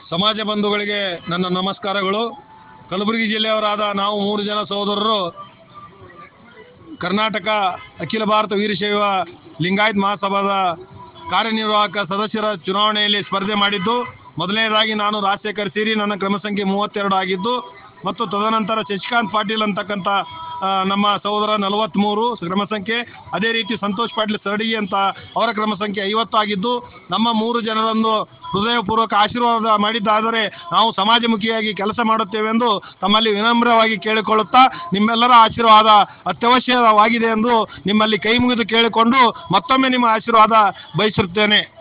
ಸಮಾಜ ಬಂಧುಗಳಿಗೆ ನನ್ನ ನಮಸ್ಕಾರಗಳು ಕಲಬುರಗಿ ಜಿಲ್ಲೆಯವರಾದ ನಾವು ಮೂರು ಜನ ಸಹೋದರರು ಕರ್ನಾಟಕ ಅಖಿಲ ಭಾರತ ವೀರಶೈವ ಲಿಂಗಾಯತ್ ಮಹಾಸಭಾದ ಕಾರ್ಯನಿರ್ವಾಹಕ ಸದಸ್ಯರ ಚುನಾವಣೆಯಲ್ಲಿ ಸ್ಪರ್ಧೆ ಮಾಡಿದ್ದು ಮೊದಲನೇದಾಗಿ ನಾನು ರಾಜಶೇಖರ್ ಸಿರಿ ನನ್ನ ಕ್ರಮ ಸಂಖ್ಯೆ ಮೂವತ್ತೆರಡು ಆಗಿದ್ದು ಮತ್ತು ತದನಂತರ ಶಶಿಕಾಂತ್ ಪಾಟೀಲ್ ಅಂತಕ್ಕಂಥ ಆ, ನಮ್ಮ ಸಹೋದರ ನಲವತ್ತ್ಮೂರು ಕ್ರಮ ಸಂಖ್ಯೆ ಅದೇ ರೀತಿ ಸಂತೋಷ್ ಪಾಟೀಲ್ ಸರಡಿ ಅಂತ ಅವರ ಕ್ರಮ ಸಂಖ್ಯೆ ಐವತ್ತು ಆಗಿದ್ದು ನಮ್ಮ ಮೂರು ಜನರನ್ನು ಹೃದಯಪೂರ್ವಕ ಆಶೀರ್ವಾದ ಮಾಡಿದ್ದಾದರೆ ನಾವು ಸಮಾಜಮುಖಿಯಾಗಿ ಕೆಲಸ ಮಾಡುತ್ತೇವೆಂದು ತಮ್ಮಲ್ಲಿ ವಿನಮ್ರವಾಗಿ ಕೇಳಿಕೊಳ್ಳುತ್ತಾ ನಿಮ್ಮೆಲ್ಲರ ಆಶೀರ್ವಾದ ಅತ್ಯವಶ್ಯವಾಗಿದೆ ಎಂದು ನಿಮ್ಮಲ್ಲಿ ಕೈ ಮುಗಿದು ಕೇಳಿಕೊಂಡು ಮತ್ತೊಮ್ಮೆ ನಿಮ್ಮ ಆಶೀರ್ವಾದ ಬಯಸುತ್ತೇನೆ